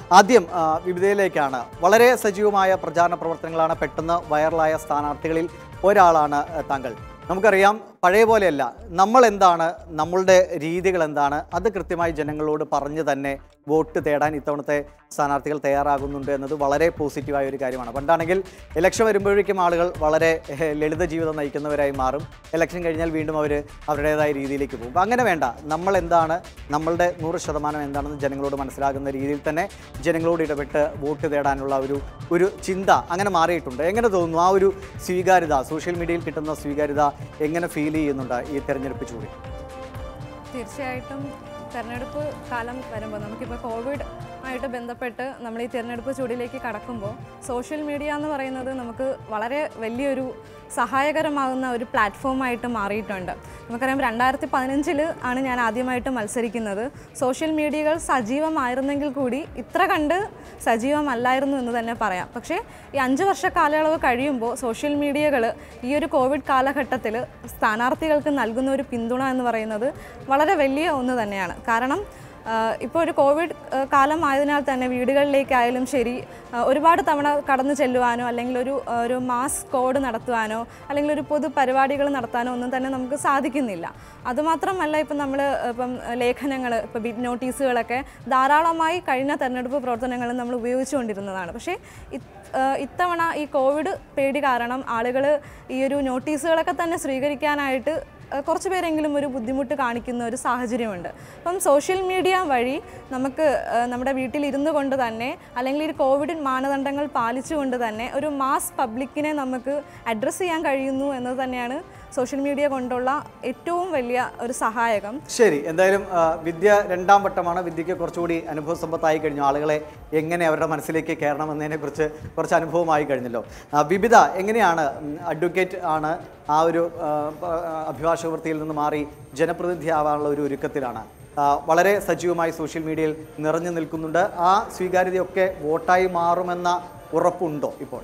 ആദ്യം ആ, വിവിധയിലേക്കാണ് വളരെ സജീവമായ പ്രചാരണ പ്രവർത്തനങ്ങളാണ് പെട്ടെന്ന് വൈറലായ സ്ഥാനാർത്ഥികളിൽ ഒരാളാണ് ആ, താങ്കൾ നമുക്കറിയാം പഴയ പോലെയല്ല നമ്മൾ എന്താണ് നമ്മളുടെ രീതികൾ എന്താണ് അത് കൃത്യമായി ജനങ്ങളോട് പറഞ്ഞ് തന്നെ വോട്ട് തേടാൻ ഇത്തവണത്തെ സ്ഥാനാർത്ഥികൾ തയ്യാറാകുന്നുണ്ട് എന്നത് വളരെ പോസിറ്റീവായ ഒരു കാര്യമാണ് പണ്ടാണെങ്കിൽ ഇലക്ഷൻ വരുമ്പോഴേക്കും ആളുകൾ വളരെ ഏഹ്, ലളിത ജീവിതം നയിക്കുന്നവരായി മാറും ഇലക്ഷൻ കഴിഞ്ഞാൽ വീണ്ടും അവർ അവരുടേതായ രീതിയിലേക്ക് പോകും അപ്പം അങ്ങനെ വേണ്ട നമ്മൾ എന്താണ് നമ്മളുടെ നൂറ് ശതമാനം എന്താണെന്ന് ജനങ്ങളോട് മനസ്സിലാകുന്ന രീതിയിൽ തന്നെ ജനങ്ങളോട് ഇടപെട്ട് വോട്ട് തേടാനുള്ള ഒരു ഒരു ചിന്ത അങ്ങനെ മാറിയിട്ടുണ്ട് എങ്ങനെ തോന്നുന്നു ആ ഒരു സ്വീകാര്യത സോഷ്യൽ മീഡിയയിൽ കിട്ടുന്ന സ്വീകാര്യത എങ്ങനെ ഫീൽ ചെയ്യുന്നുണ്ട് ഈ തെരഞ്ഞെടുപ്പ് ചൂടി തീർച്ചയായിട്ടും തെരഞ്ഞെടുപ്പ് കാലം വരുമ്പോൾ നമുക്കിപ്പോൾ കോവിഡ് ആയിട്ട് ബന്ധപ്പെട്ട് നമ്മൾ ഈ തിരഞ്ഞെടുപ്പ് ചൂടിലേക്ക് കടക്കുമ്പോൾ സോഷ്യൽ മീഡിയ എന്ന് പറയുന്നത് നമുക്ക് വളരെ വലിയൊരു സഹായകരമാകുന്ന ഒരു പ്ലാറ്റ്ഫോമായിട്ട് മാറിയിട്ടുണ്ട് നമുക്കറിയാം രണ്ടായിരത്തി പതിനഞ്ചിൽ ആണ് ഞാൻ ആദ്യമായിട്ട് മത്സരിക്കുന്നത് സോഷ്യൽ മീഡിയകൾ സജീവമായിരുന്നെങ്കിൽ കൂടി ഇത്ര കണ്ട് സജീവമല്ലായിരുന്നു എന്ന് തന്നെ പറയാം പക്ഷേ ഈ അഞ്ച് വർഷ കാലയളവ് കഴിയുമ്പോൾ സോഷ്യൽ മീഡിയകൾ ഈ ഒരു കോവിഡ് കാലഘട്ടത്തിൽ സ്ഥാനാർത്ഥികൾക്ക് നൽകുന്ന ഒരു പിന്തുണ എന്ന് പറയുന്നത് വളരെ വലിയ ഒന്ന് തന്നെയാണ് കാരണം ഇപ്പോൾ ഒരു കോവിഡ് ആ, കാലം ആയതിനാൽ തന്നെ വീടുകളിലേക്കായാലും ശരി ആ, ഒരുപാട് തവണ കടന്നു ചെല്ലുവാനോ അല്ലെങ്കിൽ ഒരു ആ, ഒരു മാസ് കോഡ് നടത്തുവാനോ അല്ലെങ്കിൽ ഒരു പൊതു പരിപാടികൾ നടത്താനോ ഒന്നും തന്നെ നമുക്ക് സാധിക്കുന്നില്ല അതുമാത്രമല്ല ഇപ്പം നമ്മൾ ഇപ്പം ലേഖനങ്ങൾ ഇപ്പോൾ ബിറ്റ് നോട്ടീസുകളൊക്കെ ധാരാളമായി കഴിഞ്ഞ തെരഞ്ഞെടുപ്പ് പ്രവർത്തനങ്ങളിൽ നമ്മൾ ഉപയോഗിച്ചുകൊണ്ടിരുന്നതാണ് പക്ഷേ ഇത് ആ, ഇത്തവണ ഈ കോവിഡ് പേടി കാരണം ആളുകൾ ഈ ഒരു നോട്ടീസുകളൊക്കെ തന്നെ സ്വീകരിക്കാനായിട്ട് ആ, കുറച്ച് പേരെങ്കിലും ഒരു ബുദ്ധിമുട്ട് കാണിക്കുന്ന ഒരു സാഹചര്യമുണ്ട് അപ്പം സോഷ്യൽ മീഡിയ വഴി നമുക്ക് ആ, നമ്മുടെ വീട്ടിൽ ഇരുന്നു കൊണ്ട് തന്നെ അല്ലെങ്കിൽ ഈ കോവിഡ് മാനദണ്ഡങ്ങൾ പാലിച്ചുകൊണ്ട് തന്നെ ഒരു മാസ് പബ്ലിക്കിനെ നമുക്ക് അഡ്രസ്സ് ചെയ്യാൻ കഴിയുന്നു എന്നത് തന്നെയാണ് സോഷ്യൽ മീഡിയ കൊണ്ടുള്ള ഏറ്റവും വലിയ ഒരു സഹായകം ശരി എന്തായാലും ആ, വിദ്യ രണ്ടാം വട്ടമാണ് വിദ്യയ്ക്ക് കുറച്ചുകൂടി അനുഭവ സമ്പത്തായി കഴിഞ്ഞു ആളുകളെ എങ്ങനെ അവരുടെ മനസ്സിലേക്ക് കയറണം എന്നതിനെ കുറിച്ച് കുറച്ച് അനുഭവമായി കഴിഞ്ഞല്ലോ ആ, വിവിധ എങ്ങനെയാണ് അഡ്വക്കേറ്റ് ആണ് ആ ഒരു ആ, പ- ആ, അഭിഭാഷക വൃത്തിയിൽ നിന്ന് മാറി ജനപ്രതിനിധിയാവാനുള്ള ഒരു ഒരുക്കത്തിലാണ് ആ, വളരെ സജീവമായി സോഷ്യൽ മീഡിയയിൽ നിറഞ്ഞു നിൽക്കുന്നുണ്ട് ആ സ്വീകാര്യതയൊക്കെ വോട്ടായി മാറുമെന്ന ഉറപ്പുണ്ടോ ഇപ്പോൾ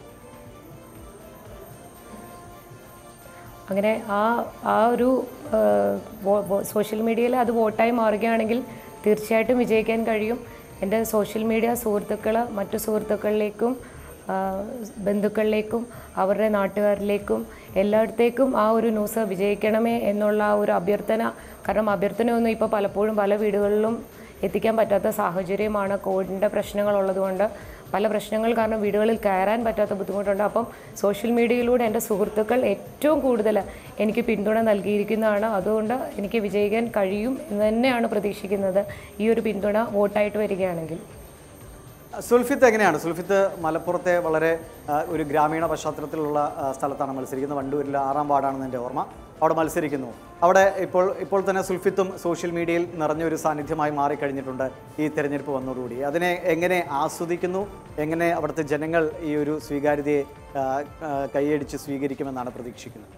അങ്ങനെ ആ ആ ഒരു സോഷ്യൽ മീഡിയയിൽ അത് വോട്ടായി മാറുകയാണെങ്കിൽ തീർച്ചയായിട്ടും വിജയിക്കാൻ കഴിയും എൻ്റെ സോഷ്യൽ മീഡിയ സുഹൃത്തുക്കൾ മറ്റു സുഹൃത്തുക്കളിലേക്കും ആ, ബന്ധുക്കളിലേക്കും അവരുടെ നാട്ടുകാരിലേക്കും എല്ലായിടത്തേക്കും ആ ഒരു ന്യൂസ് വിജയിക്കണമേ എന്നുള്ള ആ ഒരു അഭ്യർത്ഥന കാരണം അഭ്യർത്ഥനയൊന്നും ഇപ്പോൾ പലപ്പോഴും പല വീടുകളിലും എത്തിക്കാൻ പറ്റാത്ത സാഹചര്യമാണ് കോവിഡിൻ്റെ പ്രശ്നങ്ങളുള്ളതുകൊണ്ട് പല പ്രശ്നങ്ങൾ കാരണം വീടുകളിൽ കയറാൻ പറ്റാത്ത ബുദ്ധിമുട്ടുണ്ട് അപ്പം സോഷ്യൽ മീഡിയയിലൂടെ എൻ്റെ സുഹൃത്തുക്കൾ ഏറ്റവും കൂടുതൽ എനിക്ക് പിന്തുണ നൽകിയിരിക്കുന്നതാണ് അതുകൊണ്ട് എനിക്ക് വിജയിക്കാൻ കഴിയും എന്ന് തന്നെയാണ് പ്രതീക്ഷിക്കുന്നത് ഈ ഒരു പിന്തുണ വോട്ടായിട്ട് വരികയാണെങ്കിൽ സുൽഫിത്ത് എങ്ങനെയാണ് സുൽഫിത്ത് മലപ്പുറത്തെ വളരെ ആ, ഒരു ഗ്രാമീണ പശ്ചാത്തലത്തിലുള്ള ആ, സ്ഥലത്താണ് മത്സരിക്കുന്നത് വണ്ടൂരിലെ ആറാം വാർഡാണെന്ന് എൻ്റെ ഓർമ്മ അവിടെ മത്സരിക്കുന്നു അവിടെ ഇപ്പോൾ ഇപ്പോൾ തന്നെ സുൽഫിത്തും സോഷ്യൽ മീഡിയയിൽ നിറഞ്ഞൊരു സാന്നിധ്യമായി മാറിക്കഴിഞ്ഞിട്ടുണ്ട് ഈ തെരഞ്ഞെടുപ്പ് വന്നതോടുകൂടി അതിനെ എങ്ങനെ ആസ്വദിക്കുന്നു എങ്ങനെ അവിടുത്തെ ജനങ്ങൾ ഈ ഒരു സ്വീകാര്യതയെ ആ, ആ, കൈയടിച്ച് സ്വീകരിക്കുമെന്നാണ് പ്രതീക്ഷിക്കുന്നത്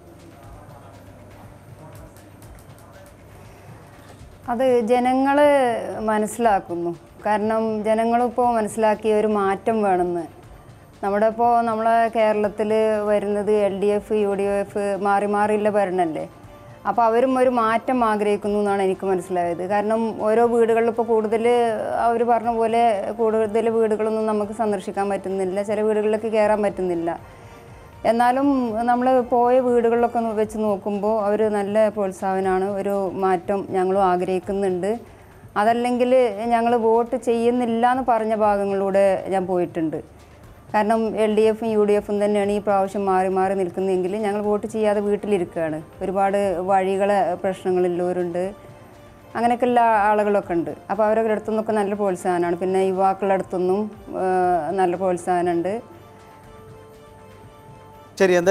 അത് ജനങ്ങൾ മനസ്സിലാക്കുന്നു കാരണം ജനങ്ങളിപ്പോൾ മനസ്സിലാക്കിയ ഒരു മാറ്റം വേണമെന്ന് നമ്മുടെ ഇപ്പോൾ നമ്മളെ കേരളത്തിൽ വരുന്നത് L D F U D F മാറി മാറിയുള്ള ഭരണമല്ലേ അപ്പോൾ അവരും ഒരു മാറ്റം ആഗ്രഹിക്കുന്നു എന്നാണ് എനിക്ക് മനസ്സിലായത് കാരണം ഓരോ വീടുകളിൽ ഇപ്പോൾ കൂടുതൽ അവർ പറഞ്ഞ പോലെ കൂടുതൽ വീടുകളൊന്നും നമുക്ക് സന്ദർശിക്കാൻ പറ്റുന്നില്ല ചില വീടുകളിലേക്ക് കയറാൻ പറ്റുന്നില്ല എന്നാലും നമ്മൾ പോയ വീടുകളിലൊക്കെ ഒന്ന് വെച്ച് നോക്കുമ്പോൾ അവർ നല്ല പ്രോത്സാഹനമാണ് ഒരു മാറ്റം ഞങ്ങളും ആഗ്രഹിക്കുന്നുണ്ട് അതല്ലെങ്കിൽ ഞങ്ങൾ വോട്ട് ചെയ്യുന്നില്ല എന്ന് പറഞ്ഞ ഭാഗങ്ങളിലൂടെ ഞാൻ പോയിട്ടുണ്ട് കാരണം എൽ ഡി എഫും യു ഡി എഫും തന്നെയാണ് ഈ പ്രാവശ്യം മാറി മാറി നിൽക്കുന്നതെങ്കിൽ ഞങ്ങൾ വോട്ട് ചെയ്യാതെ വീട്ടിലിരിക്കുകയാണ് ഒരുപാട് വഴികളെ പ്രശ്നങ്ങളുള്ളവരുണ്ട് അങ്ങനെയൊക്കെയുള്ള ആളുകളൊക്കെ ഉണ്ട് അപ്പോൾ അവരുടെ അടുത്തുനിന്നൊക്കെ നല്ല പ്രോത്സാഹനമാണ് പിന്നെ യുവാക്കളുടെ അടുത്തുനിന്നും ആ, നല്ല പ്രോത്സാഹനമുണ്ട് ശരി എന്താ